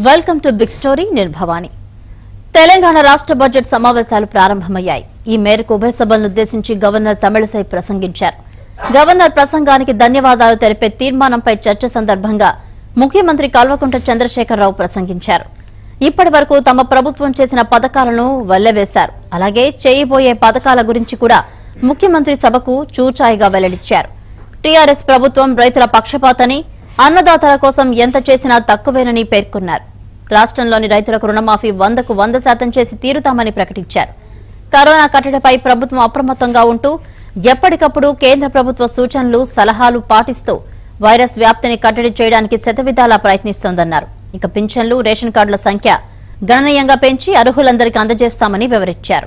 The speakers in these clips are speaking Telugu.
వెల్కమ్ టు బిగ్ స్టోరీ నేను భవాని తెలంగాణ రాష్ట్ర బడ్జెట్ సమావేశాలు ప్రారంభమయ్యాయి ఈ మేరకు ఉభయ సభలను ఉద్దేశించి గవర్నర్ తమిళసై ప్రసంగించారు గవర్నర్ ప్రసంగానికి ధన్యవాదాలు తెలిపే తీర్మానంపై చర్చ సందర్భంగా ముఖ్యమంత్రి కల్వకుంట్ల చంద్రశేఖరరావు ప్రసంగించారు ఇప్పటి వరకు తమ ప్రభుత్వం చేసిన పథకాలను వెల్లవేశారు అలాగే చేయబోయే పథకాల గురించి కూడా ముఖ్యమంత్రి సభకు చూచాయిగా వెల్లడించారు టీఆర్ఎస్ ప్రభుత్వం రైతుల పక్షపాతని అన్నదాతల కోసం ఎంత చేసినా తక్కువేనని పేర్కొన్నారు రాష్ట్రంలోని రైతులకు రుణమాఫీ వందకు వంద శాతం చేసి తీరుతామని ప్రకటించారు కరోనా కట్టడిపై ప్రభుత్వం అప్రమత్తంగా ఉంటూ ఎప్పటికప్పుడు కేంద్ర ప్రభుత్వ సూచనలు సలహాలు పాటిస్తూ వైరస్ వ్యాప్తిని కట్టడి చేయడానికి శతవిధాలా ప్రయత్నిస్తోందన్నారు ఇక పింఛన్లు రేషన్ కార్డుల సంఖ్య గణనీయంగా పెంచి అర్హులందరికీ అందజేస్తామని వివరించారు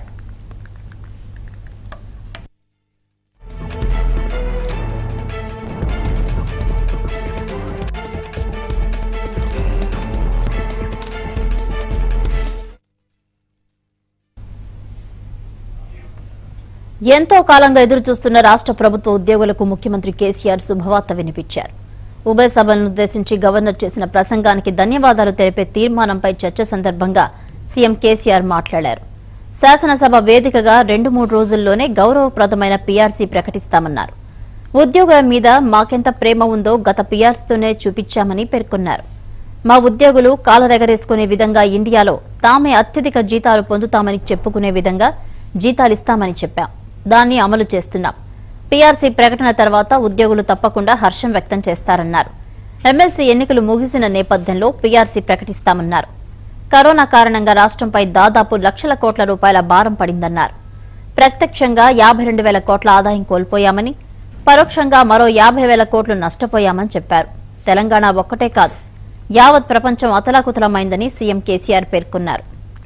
ఎంతో కాలంగా ఎదురు చూస్తున్న రాష్ట్ర ప్రభుత్వ ఉద్యోగులకు ముఖ్యమంత్రి కేసీఆర్ శుభవార్త వినిపించారు ఉభయ సభలను ఉద్దేశించి గవర్నర్ చేసిన ప్రసంగానికి ధన్యవాదాలు తెలిపే తీర్మానంపై చర్చ సందర్భంగా సీఎం కేసీఆర్ మాట్లాడారు శాసనసభ వేదికగా రెండు మూడు రోజుల్లోనే గౌరవప్రదమైన పీఆర్సీ ప్రకటిస్తామన్నారు ఉద్యోగుల మీద మాకెంత ప్రేమ ఉందో గత పీఆర్సీతోనే చూపించామని పేర్కొన్నారు మా ఉద్యోగులు కాలరెగరేసుకునే విధంగా ఇండియాలో తామే అత్యధిక జీతాలు పొందుతామని చెప్పుకునే విధంగా జీతాలిస్తామని చెప్పాం దాన్ని అమలు చేస్తున్నాం పీఆర్సీ ప్రకటన తర్వాత ఉద్యోగులు తప్పకుండా హర్షం వ్యక్తం చేస్తారన్నారు ఎమ్మెల్సీ ఎన్నికలు ముగిసిన నేపథ్యంలో పీఆర్సీ ప్రకటిస్తామన్నారు కరోనా కారణంగా రాష్ట్రంపై దాదాపు లక్షల కోట్ల రూపాయల భారం పడిందన్నారు ప్రత్యక్షంగా యాభై రెండు వేల కోట్ల ఆదాయం కోల్పోయామని పరోక్షంగా మరో యాభై వేల కోట్లు నష్టపోయామని చెప్పారు తెలంగాణ ఒక్కటే కాదు యావత్ ప్రపంచం అతలాకుతలమైందని సీఎం కేసీఆర్ పేర్కొన్నారు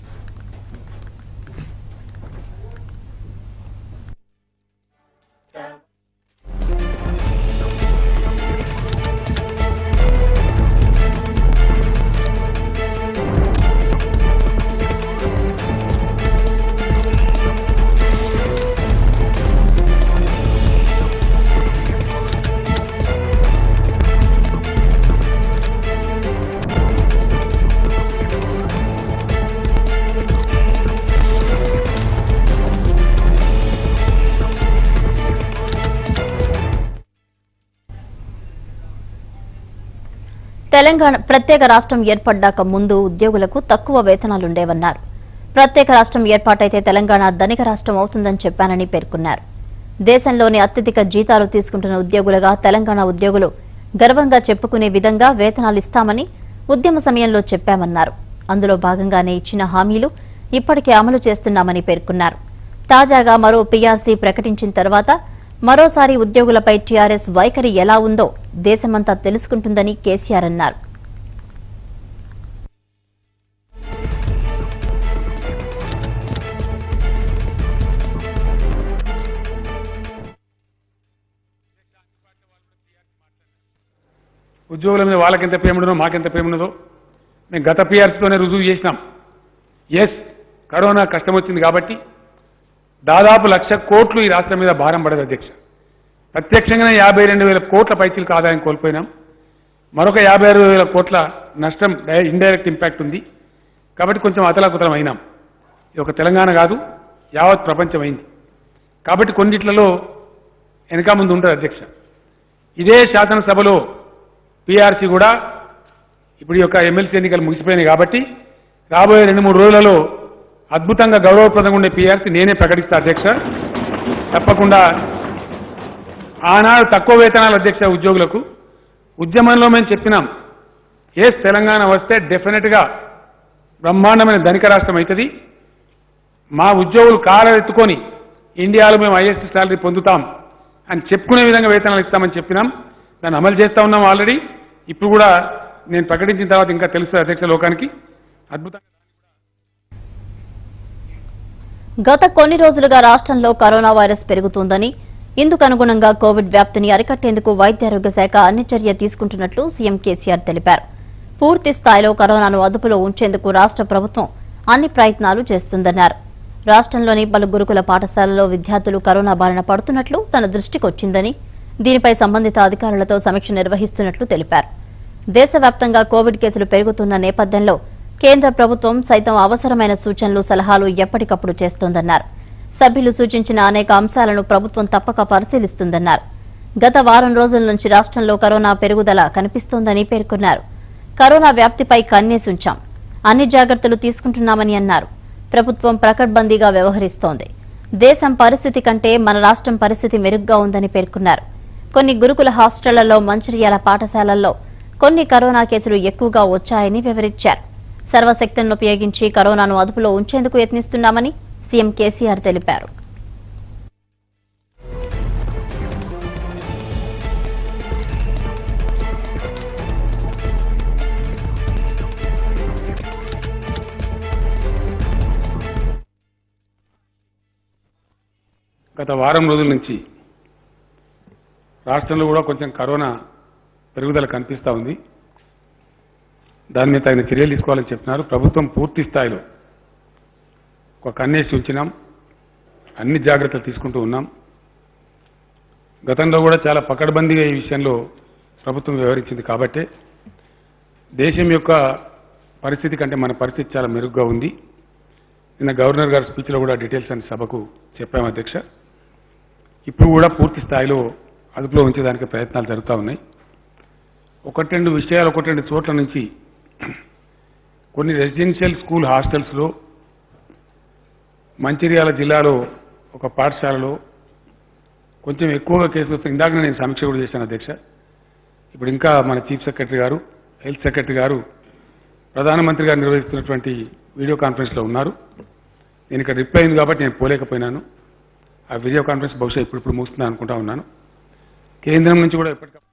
తెలంగాణ ప్రత్యేక రాష్ట్రం ఏర్పడ్డాక ముందు ఉద్యోగులకు తక్కువ వేతనాలుండేవన్నారు ప్రత్యేక రాష్ట్రం ఏర్పాటైతే తెలంగాణ ధనిక రాష్ట్రం అవుతుందని చెప్పానని పేర్కొన్నారు దేశంలోని అత్యధిక జీతాలు తీసుకుంటున్న ఉద్యోగులుగా తెలంగాణ ఉద్యోగులు గర్వంగా చెప్పుకునే విధంగా వేతనాలు ఇస్తామని ఉద్యమ సమయంలో చెప్పామన్నారు అందులో భాగంగానే ఇచ్చిన హామీలు ఇప్పటికే అమలు చేస్తున్నామని పేర్కొన్నారు తాజాగా మరో పీఆర్సీ ప్రకటించిన తర్వాత మరోసారి ఉద్యోగులపై టీఆర్ఎస్ వైఖరి ఎలా ఉందో దేశమంతా తెలుసుకుంటుందని కేసీఆర్ అన్నారు ఉద్యోగుల మీద వాళ్ళకి ఎంత ప్రేమ ఉన్నదో మాకెంత ప్రేమ ఉన్నదో మేము గత పీఆర్సీతోనే రుజువు చేసినాం ఎస్ కరోనా కష్టం వచ్చింది కాబట్టి దాదాపు లక్ష కోట్లు ఈ రాష్ట్రం మీద భారం పడదు అధ్యక్ష ప్రత్యక్షంగానే యాభై రెండు వేల కోట్ల పైచీలకు ఆదాయం కోల్పోయినాం మరొక యాభై ఆరు వేల కోట్ల నష్టం ఇండైరెక్ట్ ఇంపాక్ట్ ఉంది కాబట్టి కొంచెం అతలాకుతలం అయినాం ఇది ఒక తెలంగాణ కాదు యావత్ ప్రపంచం అయింది కాబట్టి కొన్నిట్లలో వెనక ముందు ఉంటుంది అధ్యక్ష ఇదే శాసనసభలో పీఆర్సీ కూడా ఇప్పుడు ఈ యొక్క ఎమ్మెల్సీ ఎన్నికలు ముగిసిపోయినాయి కాబట్టి రాబోయే రెండు మూడు రోజులలో అద్భుతంగా గౌరవప్రదంగా ఉండే పీఆర్సీ నేనే ప్రకటిస్తా అధ్యక్ష తప్పకుండా ఆనాడు తక్కువ వేతనాలు అధ్యక్ష ఉద్యోగులకు ఉద్యమంలో మేము చెప్పినాం ఎస్ తెలంగాణ వస్తే డెఫినెట్గా బ్రహ్మాండమైన ధనిక రాష్ట్రం అవుతుంది మా ఉద్యోగులు కాలెత్తుకొని ఇండియాలో మేము హైయెస్ట్ శాలరీ పొందుతాం అని చెప్పుకునే విధంగా వేతనాలు ఇస్తామని చెప్పినాం దాన్ని అమలు చేస్తా ఉన్నాం ఆల్రెడీ ఇప్పుడు కూడా నేను ప్రకటించిన తర్వాత ఇంకా తెలుసు అధ్యక్ష లోకానికి అద్భుతంగా గత కొన్ని రోజులుగా రాష్ట్రంలో కరోనా వైరస్ పెరుగుతోందని ఇందుకు అనుగుణంగా కోవిడ్ వ్యాప్తిని అరికట్టేందుకు వైద్యారోగ్య శాఖ అన్ని చర్య తీసుకుంటున్నట్లు సీఎం కేసీఆర్ తెలిపారు పూర్తి స్థాయిలో కరోనాను అదుపులో ఉంచేందుకు రాష్ట్ర ప్రభుత్వం అన్ని ప్రయత్నాలు చేస్తుందన్నారు రాష్ట్రంలోని పలు గురుకుల పాఠశాలల్లో విద్యార్థులు కరోనా బారిన పడుతున్నట్లు తన దృష్టికొచ్చిందని దీనిపై సంబంధిత అధికారులతో సమీక్ష నిర్వహిస్తున్నట్లు తెలిపారు దేశవ్యాప్తంగా కోవిడ్ కేసులు పెరుగుతున్న నేపథ్యంలో కేంద్ర ప్రభుత్వం సైతం అవసరమైన సూచనలు సలహాలు ఎప్పటికప్పుడు చేస్తోందన్నారు సభ్యులు సూచించిన అనేక అంశాలను ప్రభుత్వం తప్పక పరిశీలిస్తుందన్నారు గత వారం రోజుల నుంచి రాష్ట్రంలో కరోనా పెరుగుదల కనిపిస్తోందని పేర్కొన్నారు కరోనా వ్యాప్తిపై కన్నేసుంచాం అన్ని జాగ్రత్తలు తీసుకుంటున్నామని అన్నారు ప్రభుత్వం ప్రకడ్బందీగా వ్యవహరిస్తోంది దేశం పరిస్థితి కంటే మన రాష్ట్రం పరిస్థితి మెరుగ్గా ఉందని పేర్కొన్నారు కొన్ని గురుకుల హాస్టళ్లలో మంచిర్యాల పాఠశాలల్లో కొన్ని కరోనా కేసులు ఎక్కువగా వచ్చాయని వివరించారు సర్వశక్తులను ఉపయోగించి కరోనాను అదుపులో ఉంచేందుకు యత్నిస్తున్నామని సీఎం కేసీఆర్ తెలిపారు గత వారం రోజుల నుంచి రాష్ట్రంలో కూడా కొంచెం కరోనా పెరుగుదల కనిపిస్తూ ఉంది దాని మీద తగిన చర్యలు తీసుకోవాలని చెప్తున్నారు ప్రభుత్వం పూర్తి స్థాయిలో ఒక కన్నేసి ఉంచినాం అన్ని జాగ్రత్తలు తీసుకుంటూ ఉన్నాం గతంలో కూడా చాలా పకడ్బందీగా ఈ విషయంలో ప్రభుత్వం వ్యవహరించింది కాబట్టే దేశం యొక్క పరిస్థితి కంటే మన పరిస్థితి చాలా మెరుగ్గా ఉంది నిన్న గవర్నర్ గారి స్పీచ్లో కూడా డీటెయిల్స్ అని సభకు చెప్పాము అధ్యక్ష ఇప్పుడు కూడా పూర్తి స్థాయిలో అదుపులో ఉంచేదానికి ప్రయత్నాలు జరుగుతూ ఉన్నాయి ఒకటి రెండు విషయాలు ఒకటి రెండు చోట్ల నుంచి కొన్ని రెసిడెన్షియల్ స్కూల్ హాస్టల్స్లో మంచిర్యాల జిల్లాలో ఒక పాఠశాలలో కొంచెం ఎక్కువగా కేసులు వస్తాయి ఇందాక నేను సమీక్ష కూడా చేశాను అధ్యక్ష ఇప్పుడు ఇంకా మన చీఫ్ సెక్రటరీ గారు హెల్త్ సెక్రటరీ గారు ప్రధానమంత్రి గారు నిర్వహిస్తున్నటువంటి వీడియో కాన్ఫరెన్స్లో ఉన్నారు నేను ఇక్కడ రిప్లై అయింది కాబట్టి నేను పోలేకపోయినాను ఆ వీడియో కాన్ఫరెన్స్ బహుశా ఇప్పుడు ఇప్పుడు ముగుస్తుందని అనుకుంటా ఉన్నాను కేంద్రం నుంచి కూడా ఎప్పటికప్పుడు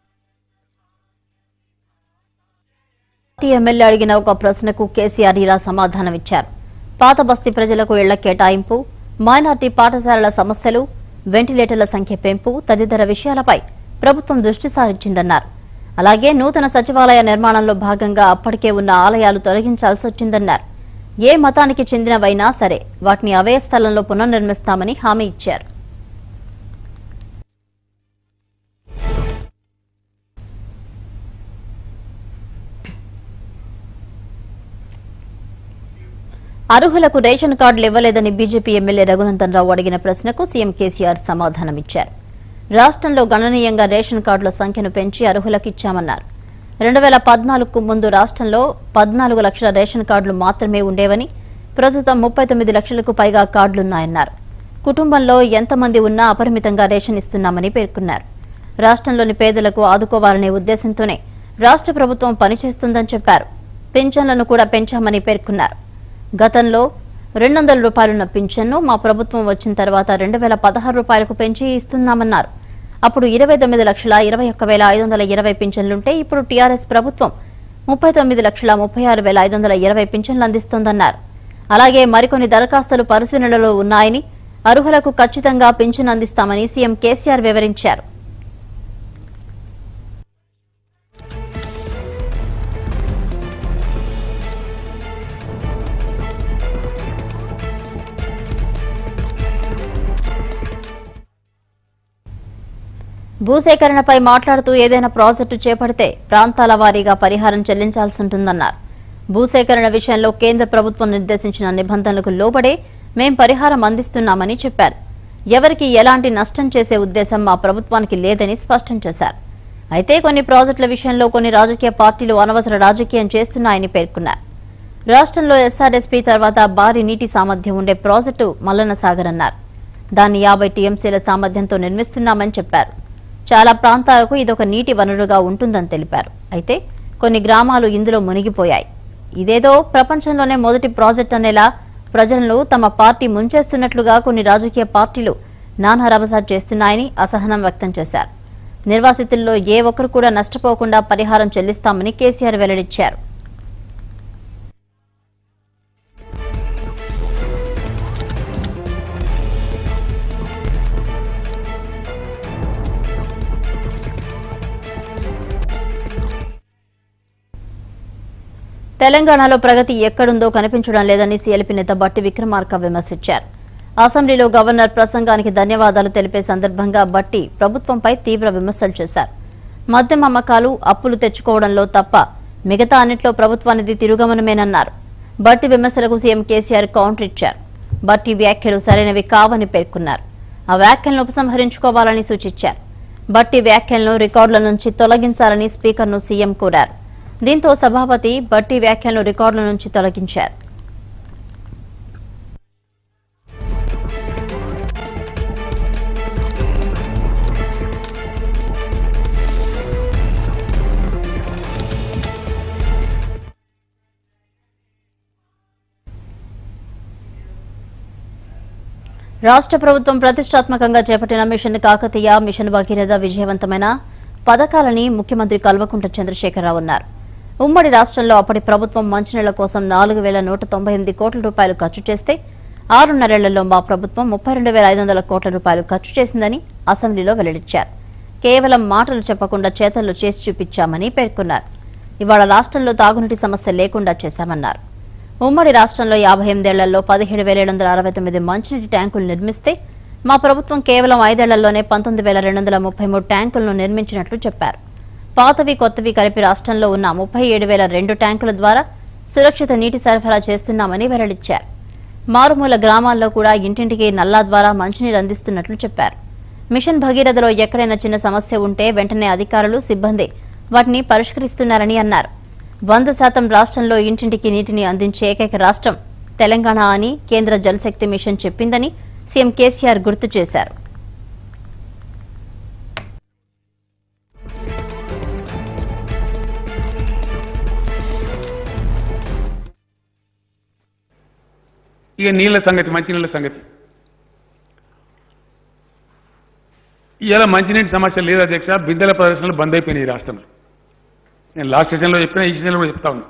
పార్టీ ఎమ్మెల్యే అడిగిన ఒక ప్రశ్నకు కేసీఆర్ ఇలా సమాధానమిచ్చారు పాత బస్తీ ప్రజలకు ఇళ్ల కేటాయింపు మైనార్టీ పాఠశాలల సమస్యలు వెంటిలేటర్ల సంఖ్య పెంపు తదితర విషయాలపై ప్రభుత్వం దృష్టి సారించిందన్నారు అలాగే నూతన సచివాలయ నిర్మాణంలో భాగంగా అప్పటికే ఉన్న ఆలయాలు తొలగించాల్సి వచ్చిందన్నారు ఏ మతానికి చెందినవైనా సరే వాటిని అవే స్థలంలో పునర్నిర్మిస్తామని హామీ ఇచ్చారు అర్హులకు రేషన్ కార్డులు ఇవ్వలేదని బీజేపీ ఎమ్మెల్యే రఘునందన్ రావు అడిగిన ప్రశ్నకు సీఎం కేసీఆర్ సమాధానమిచ్చారు రాష్ట్రంలో గణనీయంగా రేషన్ కార్డుల సంఖ్యను పెంచి అర్హులకు ఇచ్చామన్నారు రెండు వేల పద్నాలుగుకు ముందు రాష్ట్రంలో పద్నాలుగు లక్షల రేషన్ కార్డులు మాత్రమే ఉండేవని ప్రస్తుతం ముప్పై తొమ్మిది లక్షలకు పైగా కార్డులున్నాయన్నారు కుటుంబంలో ఎంతమంది ఉన్నా అపరిమితంగా రేషన్ ఇస్తున్నామని పేర్కొన్నారు రాష్ట్రంలోని పేదలకు ఆదుకోవాలనే ఉద్దేశంతోనే రాష్ట్ర ప్రభుత్వం పనిచేస్తుందని చెప్పారు పింఛన్లను కూడా పెంచామని పేర్కొన్నారు గతంలో రెండు వందల రూపాయలున్న పింఛన్ను మా ప్రభుత్వం వచ్చిన తర్వాత రెండు వేల పదహారు రూపాయలకు పెంచి ఇస్తున్నామన్నారు అప్పుడు ఇరవై తొమ్మిది లక్షల ఇరవై ఒక్క వేల ఐదు వందల ఇరవై పింఛన్లుంటే ఇప్పుడు టీఆర్ఎస్ ప్రభుత్వం ముప్పై తొమ్మిది లక్షల ముప్పై ఆరు వేల ఐదు వందల ఇరవై పింఛన్లు అందిస్తోందన్నారు అలాగే మరికొన్ని దరఖాస్తులు పరిశీలనలో ఉన్నాయని అర్హులకు ఖచ్చితంగా పింఛన్ అందిస్తామని సీఎం కేసీఆర్ వివరించారు భూసేకరణపై మాట్లాడుతూ ఏదైనా ప్రాజెక్టు చేపడితే ప్రాంతాల వారీగా పరిహారం చెల్లించాల్సి ఉంటుందన్నారు భూసేకరణ విషయంలో కేంద్ర ప్రభుత్వం నిర్దేశించిన నిబంధనలకు లోబడే మేం పరిహారం అందిస్తున్నామని చెప్పారు ఎవరికి ఎలాంటి నష్టం చేసే ఉద్దేశం మా ప్రభుత్వానికి లేదని స్పష్టం చేశారు అయితే కొన్ని ప్రాజెక్టుల విషయంలో కొన్ని రాజకీయ పార్టీలు అనవసర రాజకీయం చేస్తున్నాయని పేర్కొన్నారు రాష్ట్రంలో ఎస్ఆర్ఎస్పీ తర్వాత భారీ నీటి సామర్థ్యం ఉండే ప్రాజెక్టు మల్లన్న సాగర్ అన్నారు దాన్ని యాభై టీఎంసీల సామర్థ్యంతో నిర్మిస్తున్నామని చెప్పారు చాలా ప్రాంతాలకు ఇదొక నీటి వనరుగా ఉంటుందని తెలిపారు అయితే కొన్ని గ్రామాలు ఇందులో మునిగిపోయాయి ఇదేదో ప్రపంచంలోనే మొదటి ప్రాజెక్ట్ అనేలా ప్రజలను తమ పార్టీ ముంచేస్తున్నట్లుగా కొన్ని రాజకీయ పార్టీలు నానా రభస చేస్తున్నాయని అసహనం వ్యక్తం చేశారు నిర్వాసితుల్లో ఏ ఒక్కరు కూడా నష్టపోకుండా పరిహారం చెల్లిస్తామని కేసీఆర్ వెల్లడించారు తెలంగాణలో ప్రగతి ఎక్కడుందో కనిపించడం లేదని సీఎల్పీ నేత బట్టి విక్రమార్క విమర్శించారు అసెంబ్లీలో గవర్నర్ ప్రసంగానికి ధన్యవాదాలు తెలిపే సందర్భంగా బట్టి ప్రభుత్వంపై తీవ్ర విమర్శలు చేశారు మద్యం అమ్మకాలు అప్పులు తెచ్చుకోవడంలో తప్ప మిగతా అన్నిట్లో ప్రభుత్వానిది తిరుగమనమేనన్నారు బట్టి విమర్శలకు సీఎం కేసీఆర్ కౌంటర్ ఇచ్చారు బట్టి వ్యాఖ్యలు సరైనవి కావని పేర్కొన్నారు ఆ వ్యాఖ్యలను ఉపసంహరించుకోవాలని సూచించారు బట్టి వ్యాఖ్యలను రికార్డుల నుంచి తొలగించాలని స్పీకర్ను సీఎం కోరారు దీంతో సభాపతి బట్టి వ్యాఖ్యలను రికార్డుల నుంచి తొలగించారు రాష్ట్ర ప్రభుత్వం ప్రతిష్టాత్మకంగా చేపట్టిన మిషన్ కాకతీయ మిషన్ భగీరథ విజయవంతమైన పథకాలని ముఖ్యమంత్రి కల్వకుంట్ల చంద్రశేఖరరావు అన్నారు ఉమ్మడి రాష్ట్రంలో అప్పటి ప్రభుత్వం మంచినీళ్ల కోసం నాలుగు వేల నూట తొంభై ఎనిమిది కోట్ల రూపాయలు ఖర్చు చేస్తే ఆరున్నరేళ్లలో మా ప్రభుత్వం ముప్పై రెండు వేల ఐదు వందల కోట్ల రూపాయలు ఖర్చు చేసిందని అసెంబ్లీలో వెల్లడించారు కేవలం మాటలు చెప్పకుండా చేతల్లో చేసి చూపించామని పేర్కొన్నారు ఇవాళ రాష్ట్రంలో తాగునీటి సమస్య లేకుండా చేశామన్నారు ఉమ్మడి రాష్ట్రంలో యాభై ఎనిమిదేళ్లలో పదిహేడు వేల ఏడు వందల అరవై తొమ్మిది మంచినీటి ట్యాంకులు నిర్మిస్తే మా ప్రభుత్వం కేవలం ఐదేళ్లలోనే పంతొమ్మిది వేల రెండు వందల ముప్పై మూడు ట్యాంకులను నిర్మించినట్లు చెప్పారు పాతవి కొత్తవి కలిపి రాష్ట్రంలో ఉన్న ముప్పై ఏడు వేల రెండు ట్యాంకుల ద్వారా సురక్షిత నీటి సరఫరా చేస్తున్నామని వెల్లడించారు మారుమూల గ్రామాల్లో కూడా ఇంటింటికి నల్లా ద్వారా మంచినీరు అందిస్తున్నట్లు చెప్పారు మిషన్ భగీరథలో ఎక్కడైనా చిన్న సమస్య ఉంటే వెంటనే అధికారులు సిబ్బంది వాటిని పరిష్కరిస్తున్నారని అన్నారు వంద శాతం రాష్ట్రంలో ఇంటింటికి నీటిని అందించే ఏకైక రాష్ట్రం తెలంగాణ అని కేంద్ర జలశక్తి మిషన్ చెప్పిందని సీఎం కేసీఆర్ గుర్తు చేశారు ఇక నీళ్ల సంగతి మంచినీళ్ళ సంగతి ఇవాళ మంచినీటి సమస్య లేదు అధ్యక్ష బిందెల ప్రదర్శనలు బంద్ అయిపోయినాయి ఈ రాష్ట్రంలో నేను లాస్ట్ సెషన్లో చెప్పిన ఈ సెషన్లో కూడా చెప్తా ఉన్నా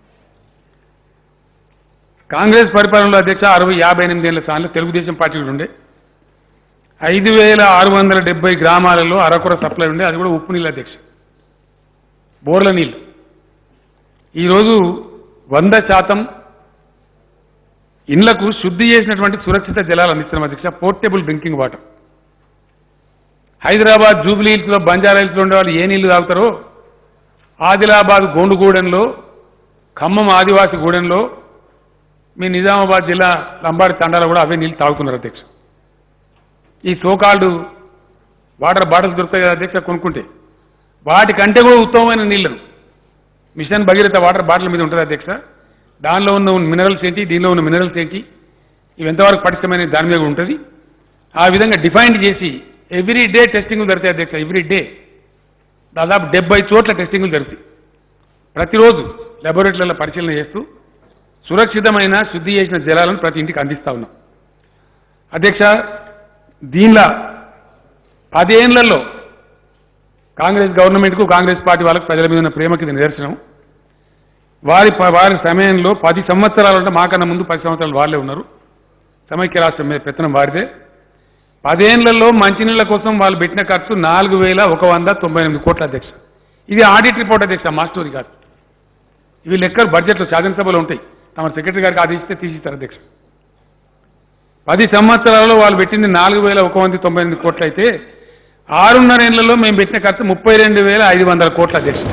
కాంగ్రెస్ పరిపాలనలో అధ్యక్ష అరవై యాభై ఎనిమిది ఏళ్ల స్థానంలో తెలుగుదేశం పార్టీ కూడా ఉండే ఐదు వేల ఆరు వందల డెబ్బై గ్రామాలలో అరకొర సప్లై ఉండే అది కూడా ఉప్పు నీళ్ళు అధ్యక్ష బోర్ల నీళ్ళు ఈరోజు వంద శాతం ఇండ్లకు శుద్ధి చేసినటువంటి సురక్షిత జలాలు అందిస్తున్నాం అధ్యక్ష portable drinking water Hyderabad Jubilee హిల్స్లో బంజారా హిల్స్లో ఉండే వాళ్ళు ఏ నీళ్లు తాగుతారో ఆదిలాబాద్ గోండుగూడెంలో ఖమ్మం ఆదివాసి గూడెంలో మీ నిజామాబాద్ జిల్లా లంబాడి తండాలో కూడా అవే నీళ్లు తాగుతున్నారు అధ్యక్ష ఈ సోకాల్డ్ వాటర్ బాటిల్స్ దొరుకుతాయి కదా అధ్యక్ష కొనుక్కుంటే వాటికంటే కూడా ఉత్తమమైన నీళ్లను మిషన్ భగీరథ వాటర్ బాటిల్ మీద ఉంటుంది అధ్యక్ష దానిలో ఉన్న మినరల్స్ ఏంటి దీనిలో ఉన్న మినరల్స్ ఏంటి ఇవి ఎంతవరకు పటిష్టమైన దాని మీద కూడా ఉంటుంది ఆ విధంగా డిఫైన్ చేసి ఎవ్రీ డే టెస్టింగ్లు జరుగుతాయి అధ్యక్ష ఎవ్రీ డే దాదాపు డెబ్బై చోట్ల టెస్టింగ్లు జరుగుతాయి ప్రతిరోజు లాబొరేటరీలలో పరిశీలన చేస్తూ సురక్షితమైన శుద్ధి చేసిన జలాలను ప్రతి ఇంటికి అందిస్తా ఉన్నాం అధ్యక్ష దీనిలో పదేళ్లలో కాంగ్రెస్ గవర్నమెంట్కు కాంగ్రెస్ పార్టీ వాళ్ళకు ప్రజల మీద ఉన్న ప్రేమకి ఇది నిదర్శనం వారి ప- వారి సమయంలో పది సంవత్సరాలు అంటే మాకన్నా ముందు పది సంవత్సరాలు వాళ్ళే ఉన్నారు సమైక్య రాష్ట్రం మీద పెత్తనం వారిదే పదేళ్లలో మంచినీళ్ళ కోసం వాళ్ళు పెట్టిన ఖర్చు నాలుగు వేల ఒక వంద తొంభై ఎనిమిది కోట్ల అధ్యక్ష ఇది ఆడిట్ రిపోర్ట్ అధ్యక్ష మాస్టోరీ కాదు ఇవి లెక్కలు బడ్జెట్లో శాసనసభలో ఉంటాయి తమ సెక్రటరీ గారికి ఆదేశిస్తే తీసిస్తారు అధ్యక్ష పది సంవత్సరాలలో వాళ్ళు పెట్టింది నాలుగు వేల ఒక వంద తొంభై ఎనిమిది కోట్లు అయితే ఆరున్నర ఏళ్లలో మేము పెట్టిన ఖర్చు ముప్పై రెండు వేల ఐదు వందల కోట్ల అధ్యక్ష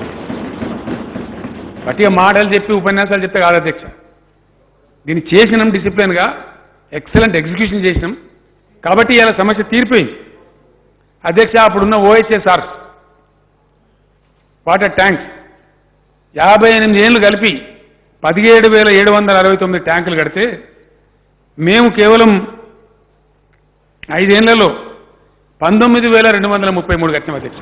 గట్టిగా మాటలు చెప్పి ఉపన్యాసాలు చెప్తే కాదు అధ్యక్ష దీన్ని చేసినాం డిసిప్లిన్గా ఎక్సలెంట్ ఎగ్జిక్యూషన్ చేసినాం కాబట్టి ఇలా సమస్య తీరిపోయింది అధ్యక్ష అప్పుడున్న ఓహెచ్ఎస్ఆర్ వాటర్ ట్యాంక్స్ యాభై ఎనిమిది ఏళ్ళు కలిపి పదిహేడు వేల ఏడు వందల అరవై తొమ్మిది ట్యాంకులు కడితే మేము కేవలం ఐదేళ్లలో పంతొమ్మిది వేల రెండు వందల ముప్పై మూడు కట్టినాం అధ్యక్ష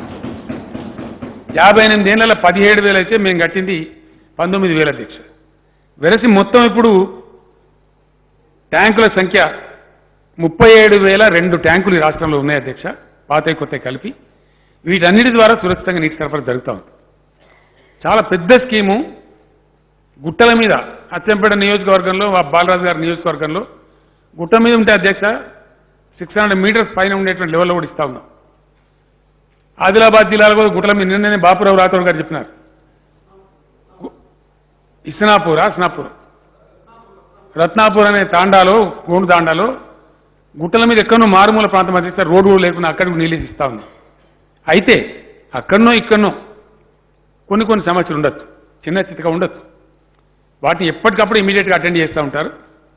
యాభై ఎనిమిది ఏళ్ళ పదిహేడు వేలు అయితే మేము కట్టింది పంతొమ్మిది వేల అధ్యక్ష వెరసి మొత్తం ఇప్పుడు ట్యాంకుల సంఖ్య ముప్పై ఏడు వేల రెండు ట్యాంకులు ఈ రాష్ట్రంలో ఉన్నాయి అధ్యక్ష పాత కొత్త కలిపి వీటన్నిటి ద్వారా సురక్షితంగా నీటి సరఫరా జరుగుతూ ఉంది చాలా పెద్ద స్కీము గుట్టల మీద అచ్చంపేట నియోజకవర్గంలో ఆ బాలరాజు గారి నియోజకవర్గంలో గుట్ట మీద ఉంటే అధ్యక్ష సిక్స్ హండ్రెడ్ మీటర్స్ పైన ఉండేటువంటి లెవెల్లో కూడా ఇస్తా ఉన్నాం ఆదిలాబాద్ జిల్లాలో కూడా గుట్టల మీద నిన్ననే బాపురావు రాథోడ్ గారు చెప్పినారు గు- ఇస్నాపూర్ ఇస్నాపూర్ రత్నాపూర్ అనే తాండాలో గోండు తాండాలో గుట్టల మీద ఎక్కడో మారుమూల ప్రాంతం అధ్యక్ష రోడ్డు కూడా లేకుండా అక్కడికి నీళ్ళు ఇస్తా ఉంది అయితే అక్కడనో ఇక్కడనో కొన్ని కొన్ని సమస్యలు ఉండొచ్చు చిన్న చిత్తగా ఉండొచ్చు వాటిని ఎప్పటికప్పుడు ఇమీడియట్గా అటెండ్ చేస్తూ ఉంటారు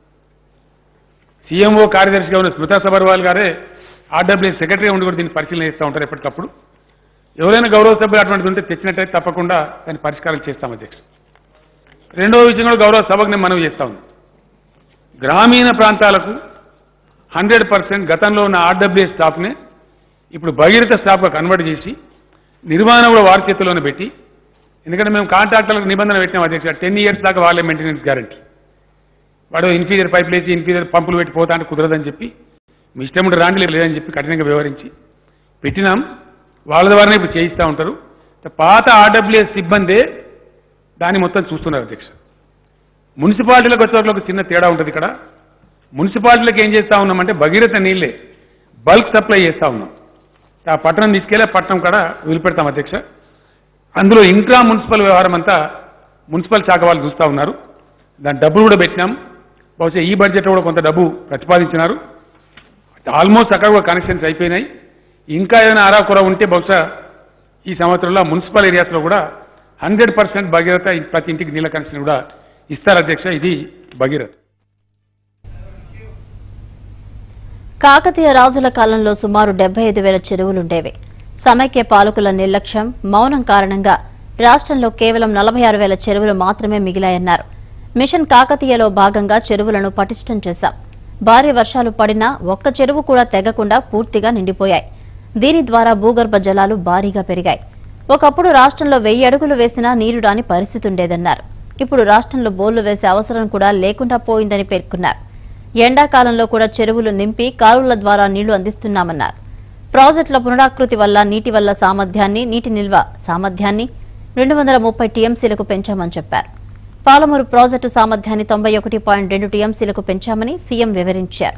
సీఎంఓ కార్యదర్శిగా ఉన్న స్మితా సబర్వాల్ గారే ఆర్డబ్ల్యూఎస్ సెక్రటరీ ఉండి కూడా దీన్ని పరిశీలన చేస్తూ ఉంటారు ఎప్పటికప్పుడు ఎవరైనా గౌరవ సభ్యులు అటువంటిది ఉంటే తెచ్చినట్టయితే తప్పకుండా దాన్ని పరిష్కారం చేస్తాం అధ్యక్ష రెండవ విషయం కూడా గౌరవ సభకు నేను మనవి చేస్తా ఉన్నాను గ్రామీణ ప్రాంతాలకు హండ్రెడ్ పర్సెంట్ గతంలో ఉన్న ఆర్డబ్ల్యూఎస్ స్టాఫ్ని ఇప్పుడు భగీరథ స్టాఫ్గా కన్వర్ట్ చేసి నిర్వహణ కూడా వారి చేతుల్లోనే పెట్టి ఎందుకంటే మేము కాంట్రాక్టర్లకు నిబంధన పెట్టినాం అధ్యక్ష టెన్ ఇయర్స్ దాకా వాళ్ళే మెయింటెనెన్స్ గ్యారంటీ వాడు ఇన్ఫీరియర్ పైప్ లేచి ఇన్ఫీరియర్ పంపులు పెట్టి పోతా అంటే కుదరదని చెప్పి మీ ఇష్టం ఉంటే రాండి లేదని చెప్పి కఠినంగా వ్యవహరించి పెట్టినాం వాళ్ళ ద్వారానే ఇప్పుడు చేయిస్తూ ఉంటారు పాత ఆర్డబ్ల్యూఎస్ సిబ్బందే దాన్ని మొత్తం చూస్తున్నారు అధ్యక్ష మున్సిపాలిటీలకు వచ్చేవాళ్ళకి ఒక చిన్న తేడా ఉంటుంది ఇక్కడ మున్సిపాలిటీలకు ఏం చేస్తా ఉన్నామంటే భగీరథ నీళ్ళే బల్క్ సప్లై చేస్తా ఉన్నాం ఆ పట్టణం తీసుకెళ్ళి ఆ పట్టణం కాడ వదిలిపెడతాం అధ్యక్ష అందులో ఇంట్రా మున్సిపల్ వ్యవహారం అంతా మున్సిపల్ శాఖ వాళ్ళు చూస్తూ ఉన్నారు దాని డబ్బులు కూడా పెట్టినాం బహుశా ఈ బడ్జెట్లో కూడా కొంత డబ్బు ప్రతిపాదించినారు ఆల్మోస్ట్ అక్కడ కూడా కనెక్షన్స్ అయిపోయినాయి ఇంకా ఏదైనా ఆరాకుర ఉంటే బహుశా ఈ సంవత్సరంలో మున్సిపల్ ఏరియాస్లో కూడా హండ్రెడ్ పర్సెంట్ భగీరథ ప్రతి ఇంటికి నీళ్ళ కనెక్షన్ కూడా ఇస్తారు అధ్యక్ష ఇది భగీరథ కాకతీయ రాజుల కాలంలో సుమారు డెబ్బై ఐదు వేల చెరువులుండేవి సమైక్య పాలకుల నిర్లక్ష్యం మౌనం కారణంగా రాష్ట్రంలో కేవలం నలభై ఆరు వేల చెరువులు మాత్రమే మిగిలాయన్నారు మిషన్ కాకతీయలో భాగంగా చెరువులను పటిష్టం చేశాం భారీ వర్షాలు పడినా ఒక్క చెరువు కూడా తెగకుండా పూర్తిగా నిండిపోయాయి దీని ద్వారా భూగర్భ జలాలు భారీగా పెరిగాయి ఒకప్పుడు రాష్ట్రంలో వెయ్యి అడుగులు వేసినా నీరు రాని పరిస్థితి ఉండేదన్నారు ఇప్పుడు రాష్ట్రంలో బోర్లు వేసే అవసరం కూడా లేకుండా పోయిందని పేర్కొన్నారు ఎండాకాలంలో కూడా చెరువులు నింపి కాలువల ద్వారా నీళ్లు అందిస్తున్నామన్నారు ప్రాజెక్టుల పునరాకృతి వల్ల నీటి వల్ల సామర్థ్యాన్ని నీటి నిల్వ సామర్థ్యాన్ని రెండు వందల ముప్పై టీఎంసీలకు పెంచామని చెప్పారు పాలమూరు ప్రాజెక్టు సామర్థ్యాన్ని తొంభై ఒకటి పాయింట్ రెండు టీఎంసీలకు పెంచామని సీఎం వివరించారు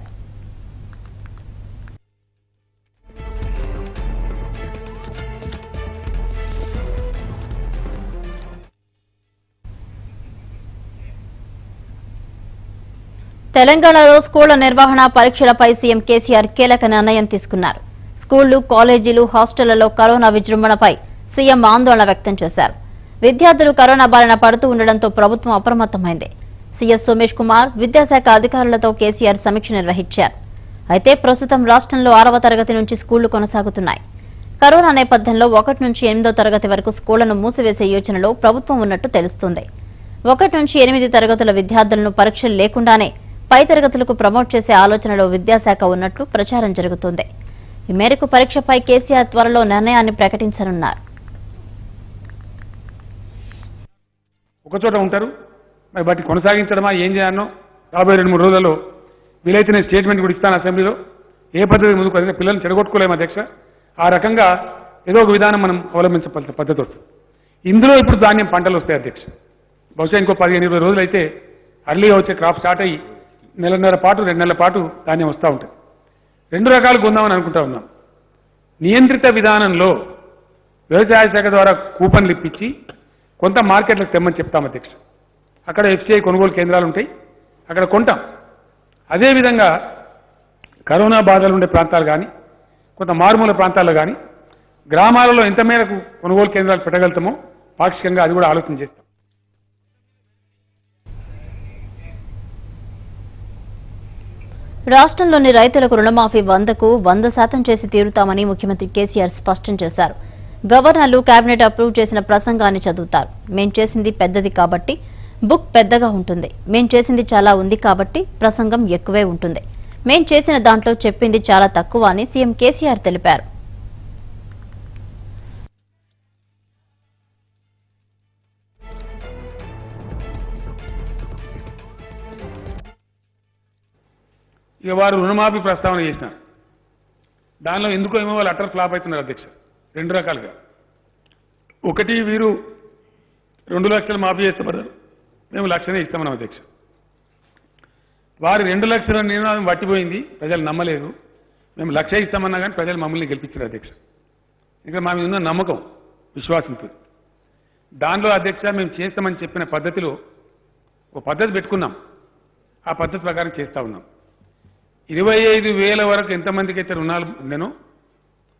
తెలంగాణలో స్కూళ్ల నిర్వహణ పరీక్షలపై సీఎం కేసీఆర్ కీలక నిర్ణయం తీసుకున్నారు స్కూళ్లు కాలేజీలు హాస్టళ్లలో కరోనా విజృంభణపై సీఎం ఆందోళన వ్యక్తం చేశారు విద్యార్థులు కరోనా బారిన పడుతూ ఉండడంతో ప్రభుత్వం అప్రమత్తమైంది సీఎస్ సోమేష్ కుమార్ విద్యాశాఖ అధికారులతో కేసీఆర్ సమీక్ష నిర్వహించారు అయితే ప్రస్తుతం రాష్ట్రంలో ఆరవ తరగతి నుంచి స్కూళ్లు కొనసాగుతున్నాయి కరోనా నేపథ్యంలో ఒకటి నుంచి ఎనిమిదో తరగతి వరకు స్కూళ్లను మూసివేసే యోచనలో ప్రభుత్వం ఉన్నట్టు తెలుస్తోంది ఒకటి నుంచి ఎనిమిది తరగతుల విద్యార్థులను పరీక్షలు లేకుండానే పై తరగతులకు ప్రమోట్ చేసే ఆలోచనలో విద్యాశాఖ ఉన్నట్లు ప్రచారం జరుగుతోంది ఈ మేరకు పరీక్షపై కేసీఆర్ త్వరలో నిర్ణయాన్ని ప్రకటించనున్నారు ఒకచోట ఉంటారు మరి వాటిని కొనసాగించడమా ఏం చేయాలనో రాబోయే రెండు మూడు రోజులలో వీలైతే నేను స్టేట్మెంట్ కూడా ఇస్తాను అసెంబ్లీలో ఏ పద్ధతి ముందుకు వదిలితే పిల్లల్ని చెడగొట్టుకోలేము అధ్యక్ష ఆ రకంగా ఏదో ఒక విధానం మనం అవలంబించవలసిన పద్ధతి వస్తుంది ఇందులో ఇప్పుడు ధాన్యం పంటలు వస్తాయి అధ్యక్ష బహుశా ఇంకో పదిహేను ఇరవై రోజులు అయితే అర్లీగా వచ్చే క్రాప్ స్టార్ట్ అయ్యి నెలన్నర పాటు రెండు నెలల పాటు ధాన్యం వస్తూ ఉంటుంది రెండు రకాలు కొందామని అనుకుంటా ఉన్నాం నియంత్రిత విధానంలో వ్యవసాయ శాఖ ద్వారా కూపన్లు ఇప్పించి కొంత మార్కెట్లకు తెమ్మని చెప్తాం అధ్యక్ష అక్కడ ఎఫ్సిఐ కొనుగోలు కేంద్రాలు ఉంటాయి అక్కడ కొంటాం అదేవిధంగా కరోనా బాధలు ఉండే ప్రాంతాలు కానీ కొంత మారుమూల ప్రాంతాల్లో కానీ గ్రామాలలో ఎంత మేరకు కొనుగోలు కేంద్రాలు పెట్టగలుగుతామో పాక్షికంగా అది కూడా ఆలోచన చేస్తాం రాష్ట్రంలోని రైతులకు రుణమాఫీ వందకు వంద శాతం చేసి తీరుతామని ముఖ్యమంత్రి కేసీఆర్ స్పష్టం చేశారు గవర్నర్లు కేబినెట్ అప్రూవ్ చేసిన ప్రసంగాన్ని చదువుతారు మేం చేసింది పెద్దది కాబట్టి బుక్ పెద్దగా ఉంటుంది మేం చేసింది చాలా ఉంది కాబట్టి ప్రసంగం ఎక్కువే ఉంటుంది మేం చేసిన దాంట్లో చెప్పింది చాలా తక్కువ అని సీఎం కేసీఆర్ తెలిపారు ఇక వారు రుణమాఫీ ప్రస్తావన చేసినారు దానిలో ఎందుకో ఏమో వాళ్ళు అటర్ ఫ్లాప్ అవుతున్నారు అధ్యక్ష రెండు రకాలుగా ఒకటి వీరు రెండు లక్షలు మాఫీ చేస్తామన్నారు మేము లక్షనే ఇస్తామన్నాం అధ్యక్ష వారు రెండు లక్షల నిర్ణయం పట్టిపోయింది ప్రజలు నమ్మలేదు మేము లక్ష ఇస్తామన్నా కానీ ప్రజలు మమ్మల్ని గెలిపించారు అధ్యక్ష ఇంకా మా మీద ఉన్న నమ్మకం విశ్వాసంతో దానిలో అధ్యక్ష మేము చేస్తామని చెప్పిన పద్ధతిలో ఒక పద్ధతి పెట్టుకున్నాం ఆ పద్ధతి ప్రకారం చేస్తూ ఉన్నాం ఇరవై ఐదు వేల వరకు ఎంతమందికి అయితే రుణాలు ఉండెనో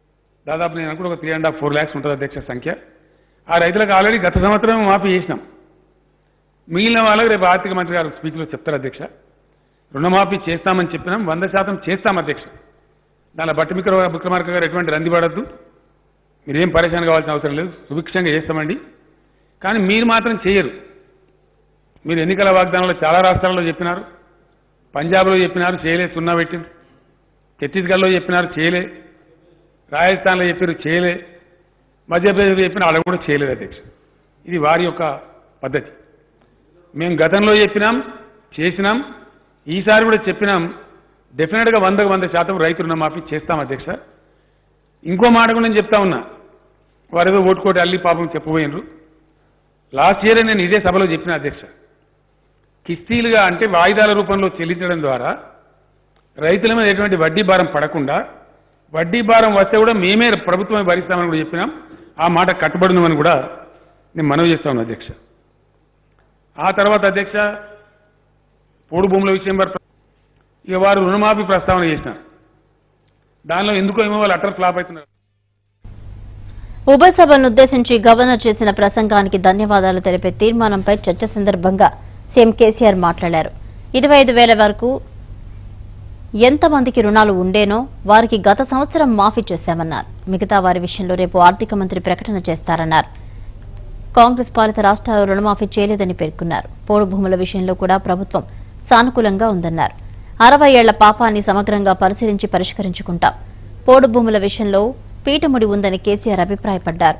దాదాపు నేను అనుకుంటే ఒక three and half four lakhs ఉంటుంది అధ్యక్ష సంఖ్య ఆ రైతులకు ఆల్రెడీ గత సంవత్సరం మాఫీ చేసినాం మిగిలిన వాళ్ళకి రేపు ఆర్థిక మంత్రి గారు స్పీచ్లో చెప్తారు అధ్యక్ష రుణమాఫీ చేస్తామని చెప్పినాం వంద శాతం చేస్తాం అధ్యక్ష దానిలో బట్టి విక్ర విక్రమార్క గారు ఎటువంటి రంది పడద్దు మీరేం పరేషాన్ కావాల్సిన అవసరం లేదు సుభిక్షంగా చేస్తామండి కానీ మీరు మాత్రం చేయరు మీరు ఎన్నికల వాగ్దానంలో చాలా రాష్ట్రాల్లో చెప్పినారు పంజాబ్లో చెప్పినారు చేయలే సున్నా పెట్టింది ఛత్తీస్గఢ్లో చెప్పినారు చేయలే రాజస్థాన్లో చెప్పారు చేయలే మధ్యప్రదేశ్లో చెప్పిన వాళ్ళు కూడా చేయలేదు అధ్యక్ష ఇది వారి యొక్క పద్ధతి మేము గతంలో చెప్పినాం చేసినాం ఈసారి కూడా చెప్పినాం డెఫినెట్గా వందకు వంద శాతం రైతు రుణమాఫీ చేస్తాం అధ్యక్ష ఇంకో మాట కూడా నేను చెప్తా ఉన్నా వారు ఏదో ఓటుకోటి అల్లి పాపం చెప్పబోయినరు లాస్ట్ ఇయర్ నేను ఇదే సభలో చెప్పిన అధ్యక్ష కిస్తీలుగా అంటే వాయిదాల రూపంలో చెల్లించడం ద్వారా రైతుల మీద ఎటువంటి వడ్డీ భారం పడకుండా వడ్డీ భారం వస్తే కూడా మేమే ప్రభుత్వమే భరిస్తామని కూడా చెప్పినాం ఆ మాట కట్టుబడిందని కూడా నేను మనవి చేస్తా ఉన్నాను అధ్యక్ష ఆ తర్వాత అధ్యక్ష పోడు భూముల విషయం వరకు ఇక వారు రుణమాఫీ ప్రస్తావన చేసినారు దానిలో ఎందుకో ఏమో వాళ్ళు అటర్ ఫ్లాప్ అవుతున్నారు ఉభయ సభలను ఉద్దేశించి గవర్నర్ చేసిన ప్రసంగానికి ధన్యవాదాలు తెలిపే తీర్మానంపై చర్చ సందర్భంగా సీఎం కేసీఆర్ మాట్లాడారు ఇరవై ఐదు వేల వరకు ఎంతమందికి రుణాలు ఉండేనో వారికి గత సంవత్సరం మాఫీ చేశామన్నారు మిగతా వారి విషయంలో రేపు ఆర్థిక మంత్రి ప్రకటన చేస్తారన్నారు కాంగ్రెస్ పాలిత రాష్ట్రాలు రుణమాఫీ చేయలేదని పేర్కొన్నారు పోడు భూముల విషయంలో కూడా ప్రభుత్వం సానుకూలంగా ఉందన్నారు అరవై ఏళ్ల పాపాన్ని సమగ్రంగా పరిశీలించి పరిష్కరించుకుంటాం పోడు భూముల విషయంలో పీఠముడి ఉందని కేసీఆర్ అభిప్రాయపడ్డారు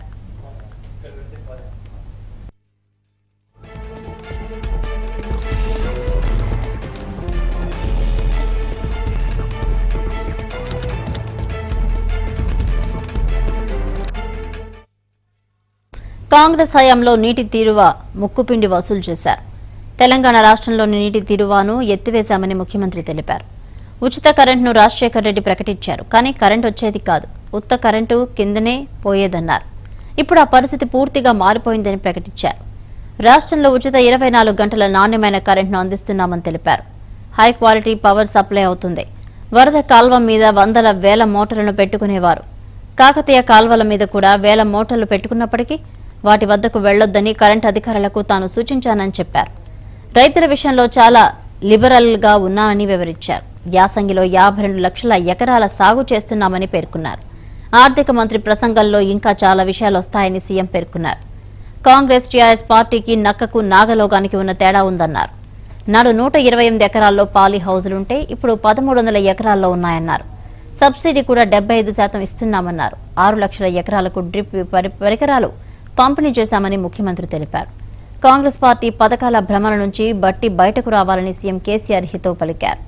కాంగ్రెస్ హయాంలో నీటి తీరువ ముక్కుపిండి వసూలు చేశారు తెలంగాణ రాష్ట్రంలోని నీటి తీరువాను ఎత్తివేశామని ముఖ్యమంత్రి తెలిపారు ఉచిత కరెంటును రాజశేఖర్ రెడ్డి ప్రకటించారు కానీ కరెంట్ వచ్చేది కాదు ఉత్త కరెంటు కిందనే పోయేదన్నారు ఇప్పుడు ఆ పరిస్థితి పూర్తిగా మారిపోయిందని ప్రకటించారు రాష్ట్రంలో ఉచిత ఇరవై నాలుగు గంటల నాణ్యమైన కరెంటును అందిస్తున్నామని తెలిపారు హై క్వాలిటీ పవర్ సప్లై అవుతుంది వరద కాల్వ మీద వందల వేల మోటార్లను పెట్టుకునేవారు కాకతీయ కాల్వల మీద కూడా వేల మోటార్లు పెట్టుకున్నప్పటికీ వాటి వద్దకు వెళ్లొద్దని కరెంట్ అధికారులకు తాను సూచించానని చెప్పారు రైతుల విషయంలో చాలా లిబరల్ గా ఉన్నానని వివరించారు యాసంగిలో యాభై రెండు లక్షల ఎకరాల సాగు చేస్తున్నామని పేర్కొన్నారు ఆర్థిక మంత్రి ప్రసంగంలో ఇంకా చాలా విషయాలు వస్తాయని సీఎం పేర్కొన్నారు కాంగ్రెస్ టీఆర్ఎస్ పార్టీకి నక్కకు నాగలోగానికి ఉన్న తేడా ఉందన్నారు నాడు నూట ఇరవై ఎనిమిది ఎకరాల్లో పాలీ హౌజులుంటే ఇప్పుడు పదమూడు వందల ఎకరాల్లో ఉన్నాయన్నారు సబ్సిడీ కూడా డెబ్బై ఐదు శాతం ఇస్తున్నామన్నారు ఆరు లక్షల ఎకరాలకు డ్రిప్ పరి- పరికరాలు పంపిణీ చేశామని ముఖ్యమంత్రి తెలిపారు కాంగ్రెస్ పార్టీ పథకాల భ్రమల నుంచి బట్టి బయటకు రావాలని సీఎం కేసీఆర్ హితవు పలికారు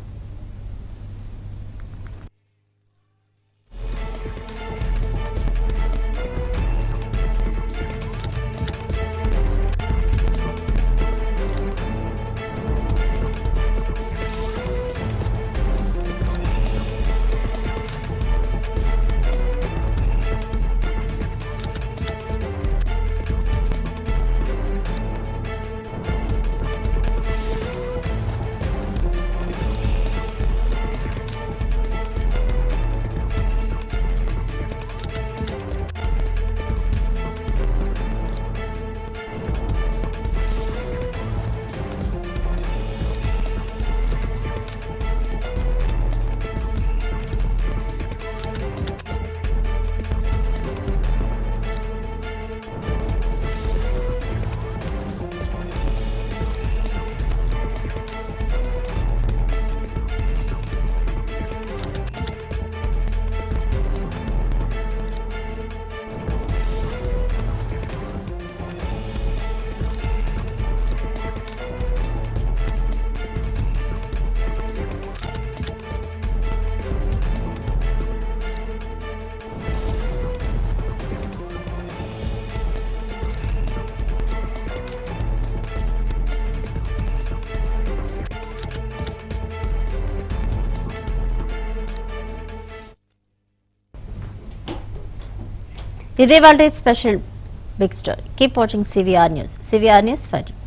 ఇదే వాళ్ళ special big story keep watching CVR news CVR news for